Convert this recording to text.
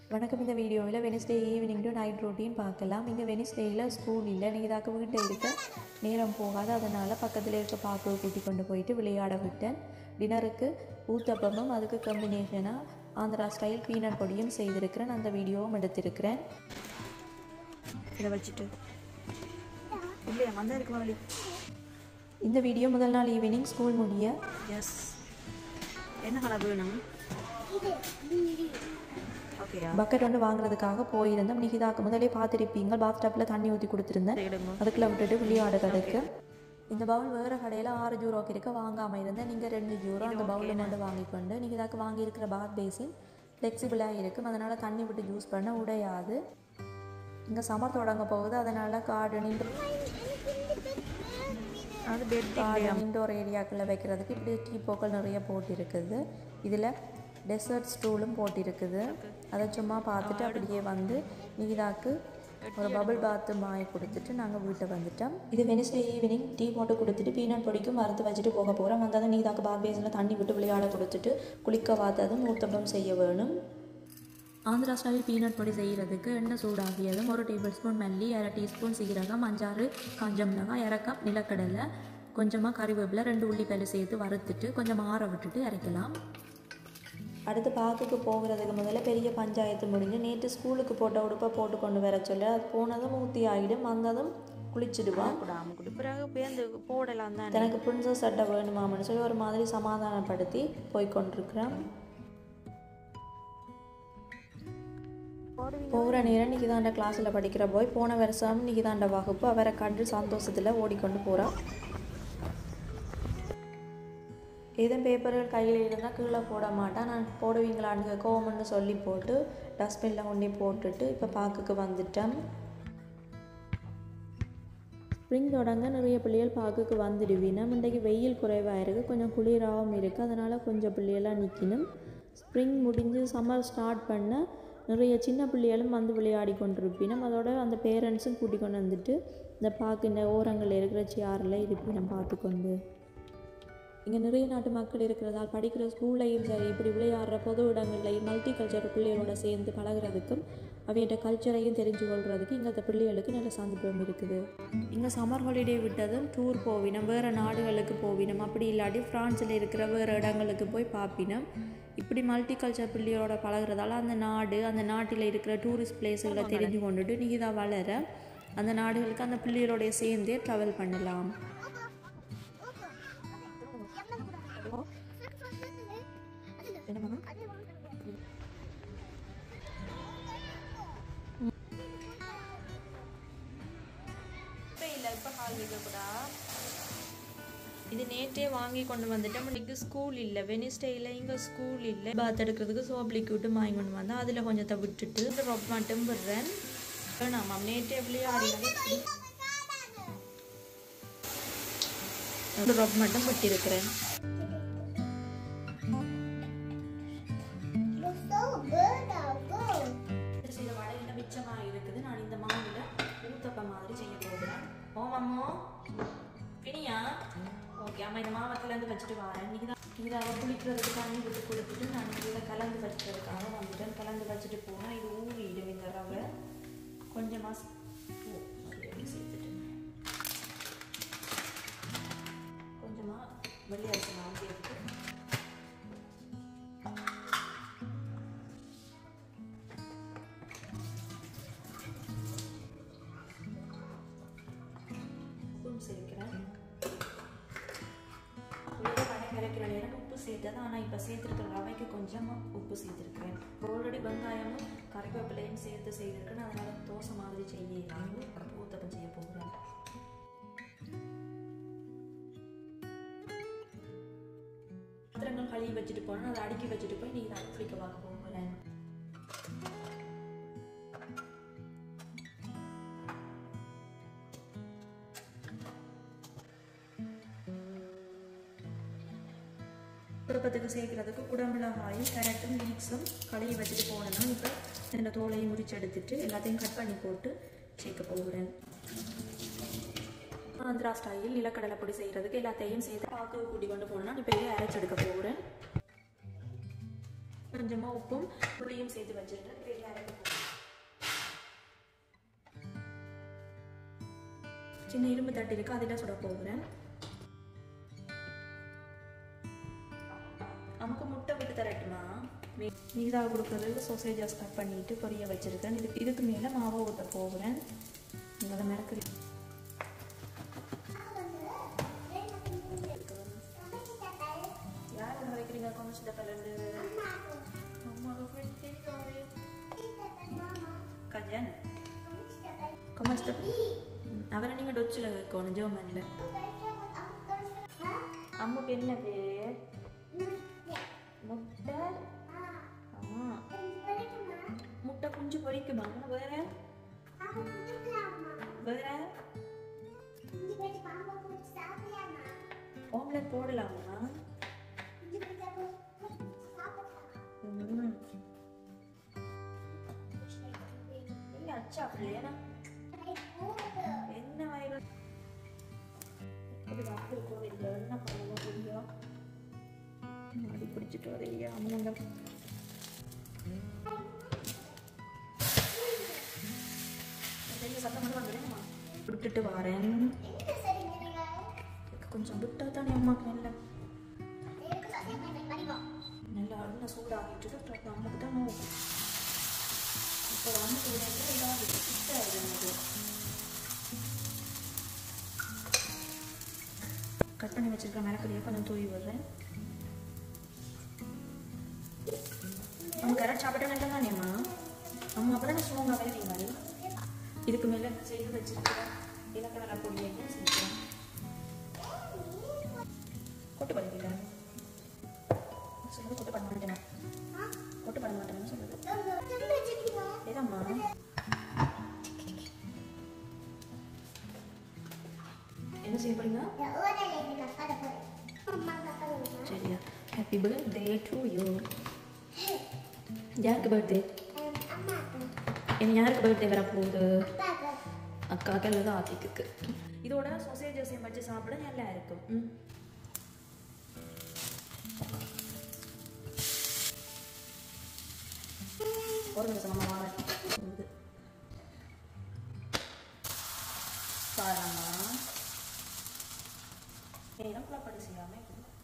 வணக்கம் இந்த வீடியோவில் Wednesday evening to night routine பார்க்கலாம் இங்கே வெனிஸ்டேயில் ஸ்கூல் இல்லை நீங்கள் இதாக்க வீட்டில் இருக்க நேரம் போகாது அதனால் பக்கத்தில் இருக்க பாக்கு கூட்டி கொண்டு போயிட்டு விளையாட விட்டேன் டின்னருக்கு ஊத்தப்பமும் அதுக்கு காம்பினேஷனாக ஆந்திரா ஸ்டைல் பீனட் பொடியும் செய்திருக்கிறேன் அந்த வீடியோவும் எடுத்திருக்கிறேன் இதை வச்சுட்டு இல்லையா வந்தா இருக்குமா வழி இந்த வீடியோ முதல் நாள் ஈவினிங் ஸ்கூல் முடிய எஸ் என்ன கலர் வேணும் ஓகேயா பக்கெட் ஒன்று வாங்குறதுக்காக போயிருந்தோம் நிகிதாக்கு முதலே பார்த்துருப்பீங்க பாத் டப்பில் தண்ணி ஊற்றி கொடுத்துருந்தேன் தேடுங்க அதுக்குள்ள விட்டுட்டு விளையாடுறதுக்கு இந்த பவுல் வேறு கடையில் ஆறு ஜூரோக்கு இருக்க வாங்காமல் இருந்தேன் நீங்கள் ரெண்டு ஜூரோ அந்த பவுலில் மட்டும் வாங்கிக்கொண்டு நீங்கள் இதாக்கு வாங்கியிருக்கிற பாத் பேசின் ஃப்ளெக்சிபிளாக இருக்கும் அதனால் தண்ணி விட்டு யூஸ் பண்ண உடையாது இங்கே சம்மர் தொடங்க போகுது அதனால் கார்டனிங் அது பெட் கார்டன் இன்டோர் ஏரியாக்குள்ளே வைக்கிறதுக்கு இப்படி டீ போக்கள் நிறைய போட்டிருக்குது இதில் டெசர்ட் ஸ்டூலும் போட்டிருக்குது அதை சும்மா பார்த்துட்டு அப்படியே வந்து நிகிதாக்கு ஒரு பபிள் பாத்து மாய் கொடுத்துட்டு நாங்கள் வீட்டை வந்துட்டோம் இது வெனிஸ்டே ஈவினிங் டீ போட்டு கொடுத்துட்டு பீனட் பொடிக்கும் மருந்து வச்சுட்டு போக போகிறோம் வந்ததும் நீதாக்கு பாத் பேஸில் தண்ணி விட்டு விளையாட கொடுத்துட்டு குளிக்க வாத்ததும் ஊத்தப்பம் செய்ய வேணும் ஆந்திரா ஸ்டைல் பீனட் பொடி செய்கிறதுக்கு எண்ணெய் சூடாகியதும் ஒரு டேபிள் ஸ்பூன் மல்லி அரை டீஸ்பூன் சீரகம் அஞ்சாறு காஞ்ச மிளகாய் அரை கப் நிலக்கடலை கொஞ்சமாக கறிவேப்பிலை ரெண்டு உள்ளிப்பல்லு சேர்த்து வறுத்துட்டு கொஞ்சம் ஆற விட்டுட்டு இறக்கலாம் அடுத்து பார்க்குக்கு போகிறதுக்கு முதல்ல பெரிய பஞ்சாயத்து முடிஞ்சு நேற்று ஸ்கூலுக்கு போட்ட உடுப்பை போட்டு கொண்டு வர சொல்லி அது போனதும் ஊற்றி ஆகிடும் வந்ததும் குளிச்சிடுவான் கூடாம கொடு பிறகு பேருந்து போடலாம் தானே தனக்கு பிரின்சஸ் சட்டை வேணுமாமன்னு சொல்லி ஒரு மாதிரி சமாதானப்படுத்தி போய் கொண்டிருக்கிறேன் போகிற நேரம் நிகிதாண்ட கிளாஸில் படிக்கிற போய் போன வருஷம் நிகிதாண்ட வகுப்பு அவரை கண்டு சந்தோஷத்தில் ஓடிக்கொண்டு போகிறான் ஏதும் பேப்பர்கள் கையில் இருந்தால் கீழே போட மாட்டான் நான் போடுவீங்களான்னு கோவம்னு சொல்லி போட்டு டஸ்ட்பினில் கொண்டு போட்டுட்டு இப்போ பார்க்குக்கு வந்துட்டேன் ஸ்ப்ரிங் தொடங்க நிறைய பிள்ளைகள் பார்க்குக்கு வந்துடுவினா இன்றைக்கு வெயில் குறைவாக இருக்குது கொஞ்சம் குளிராகவும் இருக்குது அதனால் கொஞ்சம் பிள்ளைகளாக நிற்கணும் ஸ்ப்ரிங் முடிஞ்சு சம்மர் ஸ்டார்ட் பண்ண நிறைய சின்ன பிள்ளைகளும் வந்து விளையாடி கொண்டிருப்பினும் அதோட அந்த பேரண்ட்ஸும் கூட்டி கொண்டு வந்துட்டு இந்த பார்க்கு இந்த ஓரங்களில் இருக்கிற சேரில் இருப்பினம் பார்த்துக்கொண்டு இங்கே நிறைய நாட்டு மக்கள் இருக்கிறதால் படிக்கிற ஸ்கூல்லையும் சரி இப்படி விளையாடுற பொது இடங்கள்லையும் மல்டி கல்ச்சர் பிள்ளைகளோட சேர்ந்து பழகுறதுக்கும் அவையோட கல்ச்சரையும் தெரிஞ்சு கொள்றதுக்கு இங்கே அந்த பிள்ளைகளுக்கு நல்ல சந்தர்ப்பம் இருக்குது இங்கே சம்மர் ஹாலிடே விட்டதும் டூர் போவினோம் வேறு நாடுகளுக்கு போவினோம் அப்படி இல்லாட்டி ஃப்ரான்ஸில் இருக்கிற வேறு இடங்களுக்கு போய் பார்ப்பினோம் இப்படி மல்டி கல்ச்சர் பிள்ளைகளோட பழகுறதால அந்த நாடு அந்த நாட்டில் இருக்கிற டூரிஸ்ட் பிளேஸுகளை தெரிஞ்சு கொண்டுட்டு நீங்கள் வளர அந்த நாடுகளுக்கு அந்த பிள்ளைகளோடைய சேர்ந்தே ட்ராவல் பண்ணலாம் இல்லை இப்போ கால் வைக்கக்கூடா இது நேற்றே வாங்கி கொண்டு வந்துட்டேன் இன்னைக்கு ஸ்கூல் இல்லை வெனிஸ்டேயில் இங்கே ஸ்கூல் இல்லை பாத் எடுக்கிறதுக்கு சோப் லிக்விட்டு வாங்கி கொண்டு வந்தேன் அதில் கொஞ்சத்தை விட்டுட்டு ரொப் மட்டும் விடுறேன் வேணாமாம் நேற்றே விளையாடி ரொப் மட்டும் விட்டிருக்கிறேன் சில வடையில் மிச்சமாக இருக்குது நான் இந்த மாவில் ஊத்தப்ப மாதிரி செய்ய போகிறேன் ஓமம்மோ பினியா ஓகே அம்மா இந்த மாவை கலந்து வச்சுட்டு வரேன் இன்னைக்கு தான் இதை அவள் குளிக்கிறதுக்கு தண்ணி விட்டு கொடுத்துட்டு நான் இதில் கலந்து வச்சுக்கிறதுக்காக வந்துட்டேன் கலந்து வச்சுட்டு போனேன் இது ஊறிடும் இந்த ரவை கொஞ்சமாக சேர்த்துட்டு கொஞ்சமாக வெள்ளை அரிசி மாவு சேர்த்து உப்பும் சேர்க்கிறேன் உள்ளே வடை கரைக்கிற நேரம் உப்பு சேர்த்தது ஆனால் இப்போ சேர்த்துருக்கிற ரவைக்கு கொஞ்சமாக உப்பு சேர்த்துருக்கிறேன் ஆல்ரெடி வெங்காயமும் கறிவேப்பிலையும் சேர்த்து செய்திருக்கேன் அதனால் தோசை மாதிரி செய்யலாம் ஊத்தப்பம் செய்ய போகிறேன் பாத்திரங்கள் கழுவி வச்சுட்டு போனேன் அதை அடுக்கி வச்சுட்டு போய் நீங்கள் தான் குளிக்க பார்க்க போகிறேன் குடும்பத்துக்கு சேர்க்கறதுக்கு குடமிளகாயும் கேரட்டும் லீக்ஸும் கழுவி வச்சுட்டு போனேன்னா இப்போ இந்த தோலையும் முறிச்சு எடுத்துட்டு எல்லாத்தையும் கட் பண்ணி போட்டு சேர்க்க போகிறேன் ஆந்திரா ஸ்டைல் நிலக்கடலை பொடி செய்கிறதுக்கு எல்லாத்தையும் சேர்த்து பாக்கு கூட்டி கொண்டு போனேன்னா இப்போ இதை அரைச்செடுக்க போகிறேன் கொஞ்சமாக உப்பும் புளியும் சேர்த்து வச்சுருக்கேன் இப்போ இதை அரைக்க போகிறேன் சின்ன இரும்பு தட்டு இருக்கு அதில் சுட போகிறேன் நமக்கு முட்டை விட்டு தரட்டுமா மீதாக கொடுக்குறதுக்கு சோசேஜஸ் கட் பண்ணிட்டு பொரிய வச்சிருக்கேன் இது இதுக்கு மேலே மாவை ஊற்ற போகிறேன் உங்களை மிளக்கு யார் கொண்டு வைக்கிறீங்க கொண்டு கலந்து அம்மாவுக்கு தெரியாது கல்யாண் கொமஸ்ட் அவரை நீங்கள் டொச்சில் வைக்கணும் ஜோமனில் அம்மாக்கு என்ன பேர் முட்டை ஆ முட்டை குஞ்சு பொரிக்குமா வேற வேற ஆம்லெட் போடலாமா ம். இல்ல அச்சா அப்படியே என்ன வயது இது வாக்கு கோவில் என்ன பண்ணணும் புரியும் மாடி பிடிச்சிட்டு வரையா அவங்க சத்தம் மட்டும் வந்துடுமா விட்டுட்டு வரேன் கொஞ்சம் விட்டா தானே அம்மாக்கு நல்ல நல்லா அருணை சூடாகிட்டு அப்புறம் நமக்கு தான் நோவு இப்போ வந்து சூடாக இதாக கிட்ட எனக்கு கட் பண்ணி வச்சிருக்க மிளகடியை கொஞ்சம் தூவி விடுறேன் அவங்க கரெக்ட் சாப்பிட்டா நல்லா தானேம்மா அம்மா அப்போ தானே ஸ்ட்ராங்காக வேறீங்க மாதிரி இதுக்கு மேலே செய்து வச்சிருக்கிறேன் இலக்கடலை பொடியை செஞ்சுக்கிறேன் கொட்டு பண்ணிக்கல சொல்லுது கொட்டு பண்ண மாட்டேன் கொட்டு பண்ண மாட்டேன்னு சொல்லுது ஏதாம்மா என்ன செய்ய போறீங்க சரியா ஹாப்பி பர்த்டே டு யூ யாருக்கு பர்த்டே என்ன யாருக்கு பர்த்டே வரப்போகுது அக்காக்கு அல்லது ஆத்திக்கு இதோட சொசேஜஸையும் வச்சு சாப்பிட நல்லா இருக்கும் ம் ஒரு நிமிஷம் நம்ம வாங்க இது. பாருங்கம்மா எனக்குள்ள படி செய்யாமல்